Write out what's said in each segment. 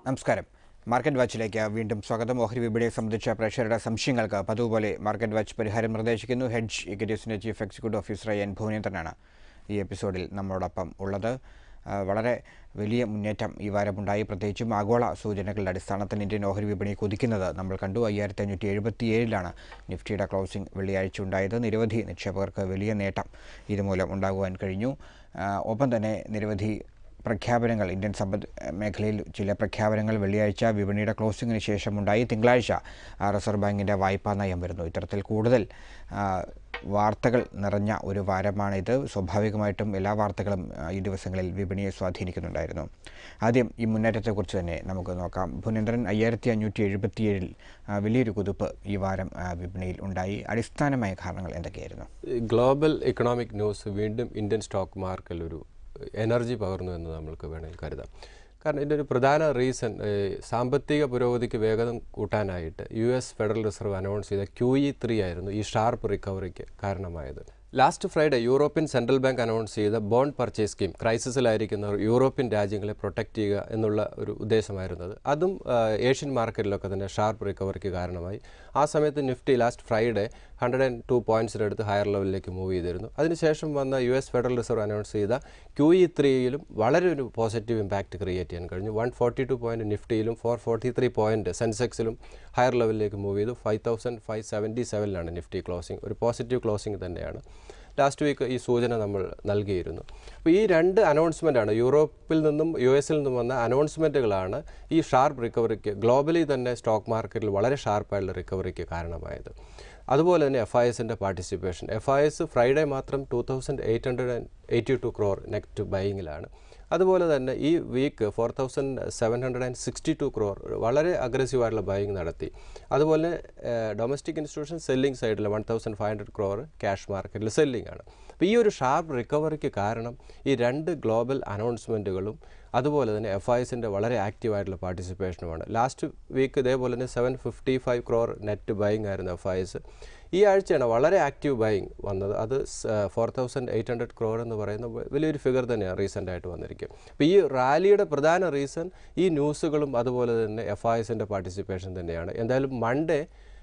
നമസ്കാരം മാർക്കറ്റ് വാച്ചിലേക്ക് വീണ്ടും സ്വാഗതം ഓഹരി വിപണിയെ സംബന്ധിച്ച പ്രേക്ഷകരുടെ സംശയങ്ങൾക്ക് പതിവുപോലെ മാർക്കറ്റ് വാച്ച് പരിഹാരം നിർദ്ദേശിക്കുന്നു ഹെഡ്ജ് ഇക്വിറ്റീസിൻ്റെ ചീഫ് എക്സിക്യൂട്ടീവ് ഓഫീസർ എൻ ഭുവനേന്ദ്രനാണ് ഈ എപ്പിസോഡിൽ നമ്മളോടൊപ്പം ഉള്ളത് ആ, വളരെ വലിയ മുന്നേറ്റം ഈ വാരമുണ്ടായി പ്രത്യേകിച്ചും ആഗോള സൂചനകളുടെ അടിസ്ഥാനത്തിൽ ഇന്ത്യൻ ഓഹരി വിപണി കുതിക്കുന്നത് നമ്മൾ കണ്ടു അയ്യായിരത്തി അഞ്ഞൂറ്റി എഴുപത്തി ഏഴിലാണ് നിഫ്റ്റിയുടെ ക്ലോസിംഗ് വെള്ളിയാഴ്ച ഉണ്ടായത് നിരവധി നിക്ഷേപകർക്ക് വലിയ നേട്ടം ഇതുമൂലം ഉണ്ടാകുവാൻ കഴിഞ്ഞു ആ, ഒപ്പം തന്നെ നിരവധി പ്രഖ്യാപനങ്ങൾ ഇന്ത്യൻ സമ്പദ് മേഖലയിൽ ചില പ്രഖ്യാപനങ്ങൾ വെള്ളിയാഴ്ച വിപണിയുടെ ക്ലോസിങ്ങിന് ശേഷമുണ്ടായി തിങ്കളാഴ്ച ആ, റിസർവ് ബാങ്കിൻ്റെ വായ്പാ നയം വരുന്നു ഇത്തരത്തിൽ കൂടുതൽ ആ, വാർത്തകൾ നിറഞ്ഞ ഒരു വാരമാണിത് സ്വാഭാവികമായിട്ടും എല്ലാ വാർത്തകളും ആ, ഈ ദിവസങ്ങളിൽ വിപണിയെ സ്വാധീനിക്കുന്നുണ്ടായിരുന്നു ആദ്യം ഈ മുന്നേറ്റത്തെക്കുറിച്ച് തന്നെ നമുക്ക് നോക്കാം ഭുനേന്ദ്രൻ അയ്യായിരത്തി അഞ്ഞൂറ്റി എഴുപത്തിയേഴിൽ വലിയൊരു കുതിപ്പ് ഈ വാരം ആ, വിപണിയിൽ ഉണ്ടായി അടിസ്ഥാനമായ കാരണങ്ങൾ എന്തൊക്കെയായിരുന്നു ഗ്ലോബൽ ഇക്കണോമിക് ന്യൂസ് വീണ്ടും ഇന്ത്യൻ സ്റ്റോക്ക് മാർക്കറ്റിൽ ഒരു എനർജി പകർന്നു എന്ന് നമ്മൾക്ക് വേണമെങ്കിൽ കരുതാം കാരണം ഇതിൻ്റെ ഒരു പ്രധാന റീസൺ സാമ്പത്തിക പുരോഗതിക്ക് വേഗത കൂട്ടാനായിട്ട് U S Federal Reserve announce ചെയ്ത ക്യു ഇ ത്രീ ആയിരുന്നു ഈ ഷാർപ്പ് റിക്കവറിക്ക് കാരണമായത് last Friday European Central Bank announce ചെയ്ത ബോണ്ട് പർച്ചേസ് സ്കീം ക്രൈസിസിലായിരിക്കുന്ന യൂറോപ്യൻ രാജ്യങ്ങളെ പ്രൊട്ടക്റ്റ് ചെയ്യുക എന്നുള്ള ഒരു ഉദ്ദേശമായിരുന്നത് അതും ആ, ഏഷ്യൻ മാർക്കറ്റിലൊക്കെ തന്നെ ഷാർപ്പ് റിക്കവറിക്ക് കാരണമായി ആ സമയത്ത് Nifty last Friday hundred and two പോയിൻറ്റ്സിനെടുത്ത് ഹയർ ലെവലിലേക്ക് മൂവ് ചെയ്തിരുന്നു അതിനുശേഷം വന്ന U S Federal Reserve announce ചെയ്ത ക്യു ഇ ത്രീയിലും വളരെ ഒരു പോസിറ്റീവ് ഇമ്പാക്റ്റ് ക്രിയേറ്റ് ചെയ്യാൻ കഴിഞ്ഞു വൺ ഫോർട്ടി ടു പോയിൻറ്റ് നിഫ്റ്റിയിലും ഫോർ ഫോർട്ടി ത്രീ പോയിൻറ്റ് സെൻസെക്സിലും ഹയർ ലെവലിലേക്ക് മൂവ് ചെയ്തു ഫൈവ് തൗസൻഡ് ഫൈവ് സെവൻറ്റി സെവനിലാണ് നിഫ്റ്റി ക്ലോസിംഗ് ഒരു പോസിറ്റീവ് ക്ലോസിംഗ് തന്നെയാണ് ലാസ്റ്റ് വീക്ക് ഈ സൂചന നമ്മൾ നൽകിയിരുന്നു അപ്പോൾ ഈ രണ്ട് അനൗൺസ്മെൻ്റാണ് യൂറോപ്പിൽ നിന്നും യു എസിൽ നിന്നും വന്ന അനൗൺസ്മെൻറ്റുകളാണ് ഈ ഷാർപ്പ് റിക്കവറിക്ക് ഗ്ലോബലി തന്നെ സ്റ്റോക്ക് മാർക്കറ്റിൽ വളരെ ഷാർപ്പായുള്ള റിക്കവറിക്ക് കാരണമായത് അതുപോലെ തന്നെ എഫ് ഐ എസിൻ്റെ participation F I S Friday മാത്രം two thousand eight hundred and eighty two crore next ബൈയിങ്ങിലാണ് അതുപോലെ തന്നെ ഈ week four thousand seven hundred and sixty two crore വളരെ അഗ്രസീവായിട്ടുള്ള ബൈയിങ് നടത്തി അതുപോലെ ഡൊമസ്റ്റിക് ഇൻസ്റ്റിറ്റ്യൂഷൻ സെല്ലിംഗ് സൈഡിൽ one thousand five hundred crore cash മാർക്കറ്റിൽ സെല്ലിംഗ് ആണ് അപ്പോൾ ഈ ഒരു ഷാർപ്പ് റിക്കവറിക്ക് കാരണം ഈ രണ്ട് ഗ്ലോബൽ അനൗൺസ്മെൻറ്റുകളും അതുപോലെ തന്നെ എഫ് ഐ എസിൻ്റെ വളരെ ആക്റ്റീവായിട്ടുള്ള പാർട്ടിസിപ്പേഷനുമാണ് ലാസ്റ്റ് വീക്ക് ഇതേപോലെ തന്നെ seven fifty five crore net buying ആയിരുന്നു എഫ് ഐ എസ് ഈ ആഴ്ചയാണ് വളരെ ആക്റ്റീവ് ബൈയിങ് വന്നത് അത് four thousand eight hundred crore എന്ന് പറയുന്ന വ- വലിയൊരു ഫിഗർ തന്നെയാണ് റീസെൻ്റ് ആയിട്ട് വന്നിരിക്കും അപ്പോൾ ഈ റാലിയുടെ പ്രധാന റീസൺ ഈ ന്യൂസുകളും അതുപോലെ തന്നെ എഫ് ഐ എസിൻ്റെ പാർട്ടിസിപ്പേഷൻ തന്നെയാണ് എന്തായാലും മൺഡേ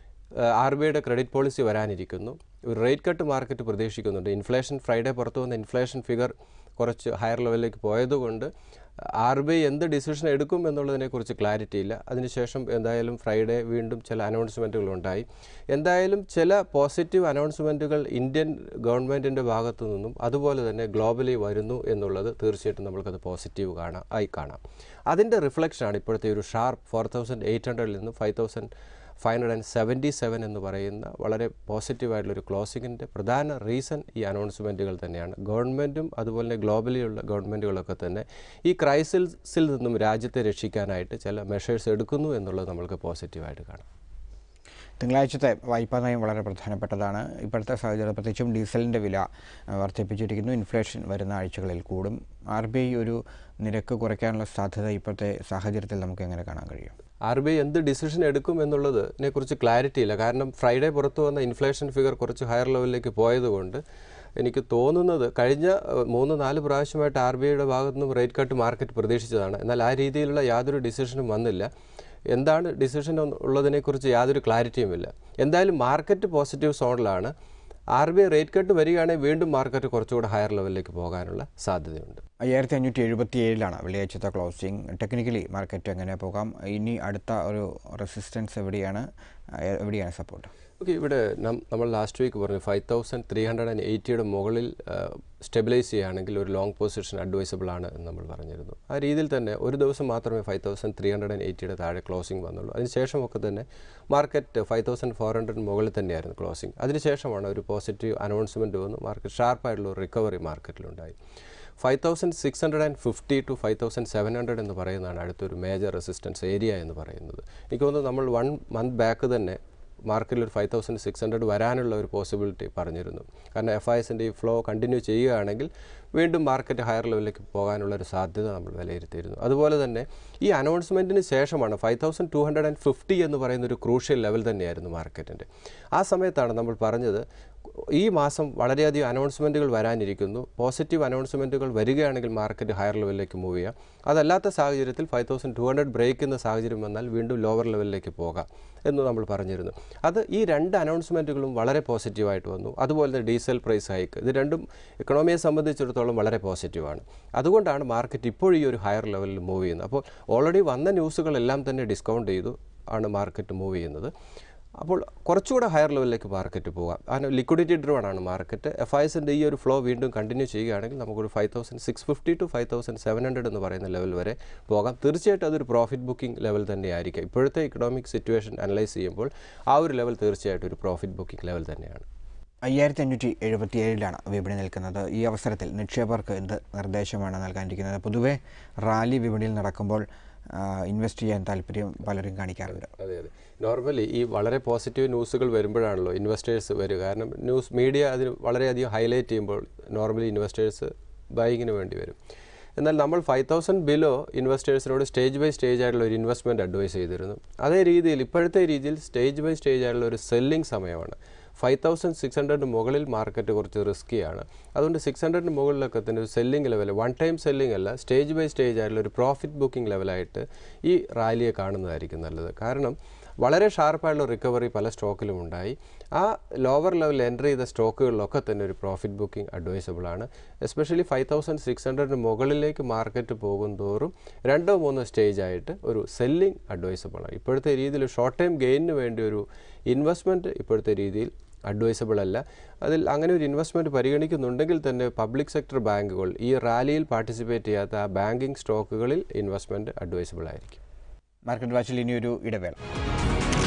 ആർ ബി ഐയുടെ ക്രെഡിറ്റ് പോളിസി വരാനിരിക്കുന്നു ഒരു റേറ്റ് കട്ട് മാർക്കറ്റ് പ്രതീക്ഷിക്കുന്നുണ്ട് ഇൻഫ്ലേഷൻ ഫ്രൈഡേ പുറത്തു വന്ന ഇൻഫ്ലേഷൻ ഫിഗർ കുറച്ച് ഹയർ ലെവലിലേക്ക് പോയതുകൊണ്ട് ആർ ബി ഐ എന്ത് ഡിസിഷൻ എടുക്കും എന്നുള്ളതിനെക്കുറിച്ച് ക്ലാരിറ്റി ഇല്ല അതിനുശേഷം എന്തായാലും ഫ്രൈഡേ വീണ്ടും ചില അനൗൺസ്മെൻറ്റുകൾ ഉണ്ടായി എന്തായാലും ചില പോസിറ്റീവ് അനൗൺസ്മെൻറ്റുകൾ ഇന്ത്യൻ ഗവൺമെൻറ്റിൻ്റെ ഭാഗത്തു നിന്നും അതുപോലെ തന്നെ ഗ്ലോബലി വരുന്നു എന്നുള്ളത് തീർച്ചയായിട്ടും നമ്മൾക്കത് പോസിറ്റീവ് കാണാം ആയി കാണാം അതിൻ്റെ റിഫ്ലക്ഷനാണ് ഇപ്പോഴത്തെ ഒരു ഷാർപ്പ് ഫോർ തൗസൻഡ് എയ്റ്റ് ഹൺഡ്രഡിൽ നിന്ന് five thousand five hundred and seventy seven എന്ന് പറയുന്ന വളരെ പോസിറ്റീവായിട്ടുള്ളൊരു ക്ലോസിങ്ങിൻ്റെ പ്രധാന റീസൺ ഈ അനൗൺസ്മെൻറ്റുകൾ തന്നെയാണ് ഗവൺമെൻറ്റും അതുപോലെ തന്നെ ഗ്ലോബലിയുള്ള ഗവൺമെൻറ്റുകളൊക്കെ തന്നെ ഈ ക്രൈസിസിൽ നിന്നും രാജ്യത്തെ രക്ഷിക്കാനായിട്ട് ചില മെഷേഴ്സ് എടുക്കുന്നു എന്നുള്ളത് നമ്മൾക്ക് പോസിറ്റീവായിട്ട് കാണാം തിങ്കളാഴ്ചത്തെ വായ്പാ നയം വളരെ പ്രധാനപ്പെട്ടതാണ് ഇപ്പോഴത്തെ സാഹചര്യം പ്രത്യേകിച്ചും ഡീസലിൻ്റെ വില ആ, വർദ്ധിപ്പിച്ചിരിക്കുന്നു ഇൻഫ്ലേഷൻ വരുന്ന ആഴ്ചകളിൽ കൂടും ആർ ബി ഐ ഒരു നിരക്ക് കുറയ്ക്കാനുള്ള സാധ്യത ഇപ്പോഴത്തെ സാഹചര്യത്തിൽ നമുക്ക് എങ്ങനെ കാണാൻ കഴിയും ആർ ബി ഐ എന്ത് ഡിസിഷൻ എടുക്കും എന്നുള്ളതിനെ കുറിച്ച് ക്ലാരിറ്റി ഇല്ല കാരണം ഫ്രൈഡേ പുറത്തു വന്ന ഇൻഫ്ലേഷൻ ഫിഗർ കുറച്ച് ഹയർ ലെവലിലേക്ക് പോയതുകൊണ്ട് എനിക്ക് തോന്നുന്നത് കഴിഞ്ഞ ഏഹ്, മൂന്ന് നാല് പ്രാവശ്യമായിട്ട് ആർ ബി ഐയുടെ ഭാഗത്തു നിന്നും റേറ്റ് കട്ട് മാർക്കറ്റ് പ്രതീക്ഷിച്ചതാണ് എന്നാൽ ആ രീതിയിലുള്ള യാതൊരു ഡിസിഷനും വന്നില്ല എന്താണ് ഡിസിഷൻ ഉള്ളതിനെക്കുറിച്ച് യാതൊരു ക്ലാരിറ്റിയുമില്ല എന്തായാലും മാർക്കറ്റ് പോസിറ്റീവ് സോണിലാണ് R B I rate cut വരികയാണെങ്കിൽ വീണ്ടും മാർക്കറ്റ് കുറച്ചുകൂടെ ഹയർ ലെവലിലേക്ക് പോകാനുള്ള സാധ്യതയുണ്ട് അയ്യായിരത്തി അഞ്ഞൂറ്റി എഴുപത്തി ഏഴിലാണ് വെള്ളിയാഴ്ചത്തെ ക്ലോസിംഗ് ടെക്നിക്കലി മാർക്കറ്റ് എങ്ങനെ പോകാം ഇനി അടുത്ത ഒരു റെസിസ്റ്റൻസ് എവിടെയാണ് ആ, എവിടെയാണ് സപ്പോർട്ട് ഓക്കെ ഇവിടെ നം- നമ്മൾ ലാസ്റ്റ് വീക്ക് പറഞ്ഞു five thousand three hundred and എയ്റ്റിയുടെ മുകളിൽ സ്റ്റെബിലൈസ് ചെയ്യുകയാണെങ്കിൽ ഒരു ലോങ് പൊസിഷൻ അഡ്വൈസബിൾ ആണ് എന്ന് നമ്മൾ പറഞ്ഞിരുന്നു ആ രീതിയിൽ തന്നെ ഒരു ദിവസം മാത്രമേ five thousand three hundred and എയ്റ്റിയുടെ താഴെ ക്ലോസിംഗ് വന്നുള്ളൂ അതിനുശേഷമൊക്കെ തന്നെ market five thousand four hundred മുകളിൽ തന്നെയായിരുന്നു ക്ലോസിംഗ് അതിനുശേഷമാണ് ഒരു പോസിറ്റീവ് അനൗൺസ്മെൻറ്റ് വന്നു മാർക്കറ്റ് ഷാർപ്പായിട്ടുള്ള ഒരു റിക്കവറി മാർക്കറ്റിലുണ്ടായി five thousand six hundred and fifty to five thousand seven hundred എന്ന് പറയുന്നതാണ് അടുത്തൊരു മേജർ റെസിസ്റ്റൻസ് ഏരിയ എന്ന് പറയുന്നത് എനിക്ക് തോന്നുന്നു നമ്മൾ വൺ മന്ത് ബാക്ക് തന്നെ മാർക്കറ്റിൽ ഒരു ഫൈവ് തൗസൻഡ് സിക്സ് ഹൺഡ്രഡ് വരാനുള്ള ഒരു പോസിബിലിറ്റി പറഞ്ഞിരുന്നു കാരണം എഫ് ഐ എസിൻ്റെ ഈ ഫ്ലോ കണ്ടിന്യൂ ചെയ്യുകയാണെങ്കിൽ വീണ്ടും മാർക്കറ്റ് ഹയർ ലെവലിലേക്ക് പോകാനുള്ള ഒരു സാധ്യത നമ്മൾ വിലയിരുത്തിയിരുന്നു അതുപോലെ തന്നെ ഈ അനൗൺസ്മെൻറ്റിന് ശേഷമാണ് five thousand two hundred and fifty എന്ന് പറയുന്ന ഒരു ക്രൂഷ്യൽ ലെവൽ തന്നെയായിരുന്നു മാർക്കറ്റിൻ്റെ ആ സമയത്താണ് നമ്മൾ പറഞ്ഞത് ഈ മാസം വളരെയധികം അനൗൺസ്മെൻറ്റുകൾ വരാനിരിക്കുന്നു പോസിറ്റീവ് അനൗൺസ്മെൻറ്റുകൾ വരികയാണെങ്കിൽ മാർക്കറ്റ് ഹയർ ലെവലിലേക്ക് മൂവ് ചെയ്യാം അതല്ലാത്ത സാഹചര്യത്തിൽ five thousand two hundred break എന്ന സാഹചര്യം വന്നാൽ വീണ്ടും ലോവർ ലെവലിലേക്ക് പോകാം എന്ന് നമ്മൾ പറഞ്ഞിരുന്നു അത് ഈ രണ്ട് അനൗൺസ്മെൻറ്റുകളും വളരെ പോസിറ്റീവായിട്ട് വന്നു അതുപോലെ തന്നെ ഡീസൽ പ്രൈസ് ഹൈക്ക് ഇത് രണ്ടും എക്കണോമിയെ സംബന്ധിച്ചിടത്തോളം വളരെ പോസിറ്റീവാണ് അതുകൊണ്ടാണ് മാർക്കറ്റ് ഇപ്പോൾ ഈ ഒരു ഹയർ ലെവലിൽ മൂവ് ചെയ്യുന്നത് അപ്പോൾ ഓൾറെഡി വന്ന ന്യൂസുകളെല്ലാം തന്നെ ഡിസ്കൗണ്ട് ചെയ്തു ആണ് മാർക്കറ്റ് മൂവ് ചെയ്യുന്നത് അപ്പോൾ കുറച്ചുകൂടെ ഹയർ ലെവലിലേക്ക് മാർക്കറ്റ് പോകാം കാരണം ലിക്വിഡിറ്റി ഡ്രിവൺ ആണ് മാർക്കറ്റ് എഫ് ഐസിൻ്റെ ഈ ഒരു ഫ്ലോ വീണ്ടും കണ്ടിന്യൂ ചെയ്യുകയാണെങ്കിൽ നമുക്കൊരു five thousand six fifty to five thousand seven hundred എന്ന് പറയുന്ന ലെവൽ വരെ പോകാം തീർച്ചയായിട്ടും അതൊരു പ്രോഫിറ്റ് ബുക്കിംഗ് ലെവൽ തന്നെയായിരിക്കും ഇപ്പോഴത്തെ ഇക്കണോമിക് സിറ്റുവേഷൻ അനലൈസ് ചെയ്യുമ്പോൾ ആ ഒരു ലെവൽ തീർച്ചയായിട്ടും ഒരു പ്രോഫിറ്റ് ബുക്കിംഗ് ലെവൽ തന്നെയാണ് അയ്യായിരത്തി അഞ്ഞൂറ്റി എഴുപത്തി ഏഴിലാണ് വിപണി നിൽക്കുന്നത് ഈ അവസരത്തിൽ നിക്ഷേപകർക്ക് എന്ത് നിർദ്ദേശമാണ് നൽകാനിരിക്കുന്നത് പൊതുവെ റാലി വിപണിയിൽ നടക്കുമ്പോൾ ഇൻവെസ്റ്റ് ചെയ്യാൻ താല്പര്യം പലരും കാണിക്കാറുണ്ട് അതെ അതെ നോർമലി ഈ വളരെ പോസിറ്റീവ് ന്യൂസുകൾ വരുമ്പോഴാണല്ലോ ഇൻവെസ്റ്റേഴ്സ് വരിക കാരണം ന്യൂസ് മീഡിയ അതിന് വളരെയധികം ഹൈലൈറ്റ് ചെയ്യുമ്പോൾ നോർമലി ഇൻവെസ്റ്റേഴ്സ് ബൈങ്ങിന് വേണ്ടി വരും എന്നാൽ നമ്മൾ ഫൈവ് തൗസൻഡ് ബിലോ ഇൻവെസ്റ്റേഴ്സിനോട് സ്റ്റേജ് ബൈ സ്റ്റേജ് ആയിട്ടുള്ള ഒരു ഇൻവെസ്റ്റ്മെൻറ്റ് അഡ്വൈസ് ചെയ്തിരുന്നു അതേ രീതിയിൽ ഇപ്പോഴത്തെ രീതിയിൽ സ്റ്റേജ് ബൈ സ്റ്റേജ് ആയിട്ടുള്ള ഒരു സെല്ലിംഗ് സമയമാണ് ഫൈവ് തൗസൻഡ് സിക്സ് ഹൺഡ്രഡിന് മുകളിൽ മാർക്കറ്റ് കുറച്ച് റിസ്ക്കിയാണ് അതുകൊണ്ട് സിക്സ് ഹൺഡ്രഡിന് മുകളിലൊക്കെ തന്നെ ഒരു selling level one time selling അല്ല സ്റ്റേജ് ബൈ സ്റ്റേജ് ആയിട്ടുള്ള ഒരു പ്രോഫിറ്റ് ബുക്കിംഗ് ലെവലായിട്ട് ഈ റാലിയെ കാണുന്നതായിരിക്കും നല്ലത് കാരണം വളരെ ഷാർപ്പായിട്ടുള്ള റിക്കവറി പല സ്റ്റോക്കിലും ഉണ്ടായി ആ ലോവർ ലെവൽ എൻട്രി ചെയ്ത സ്റ്റോക്കുകളിലൊക്കെ തന്നെ ഒരു പ്രോഫിറ്റ് ബുക്കിംഗ് അഡ്വൈസബിൾ ആണ് എസ്പെഷ്യലി ഫൈവ് തൗസൻഡ് സിക്സ് ഹൺഡ്രഡിന് മുകളിലേക്ക് മാർക്കറ്റ് പോകും തോറും രണ്ടോ മൂന്നോ സ്റ്റേജ് ആയിട്ട് ഒരു സെല്ലിംഗ് അഡ്വൈസബിൾ ആണ് ഇപ്പോഴത്തെ രീതിയിൽ ഷോർട്ട് ടൈം ഗെയിനിന് വേണ്ടി ഒരു ഇൻവെസ്റ്റ്മെൻറ്റ് ഇപ്പോഴത്തെ രീതിയിൽ അഡ്വൈസബിൾ അല്ല അതിൽ അങ്ങനെ ഒരു ഇൻവെസ്റ്റ്മെൻറ്റ് പരിഗണിക്കുന്നുണ്ടെങ്കിൽ തന്നെ പബ്ലിക് സെക്ടർ ബാങ്കുകൾ ഈ റാലിയിൽ പാർട്ടിസിപ്പേറ്റ് ചെയ്യാത്ത ആ ബാങ്കിങ് സ്റ്റോക്കുകളിൽ ഇൻവെസ്റ്റ്മെൻറ്റ് അഡ്വൈസബിൾ ആയിരിക്കും മാർക്കറ്റ് വാച്ചിൽ ഇനിയൊരു ഇടവേള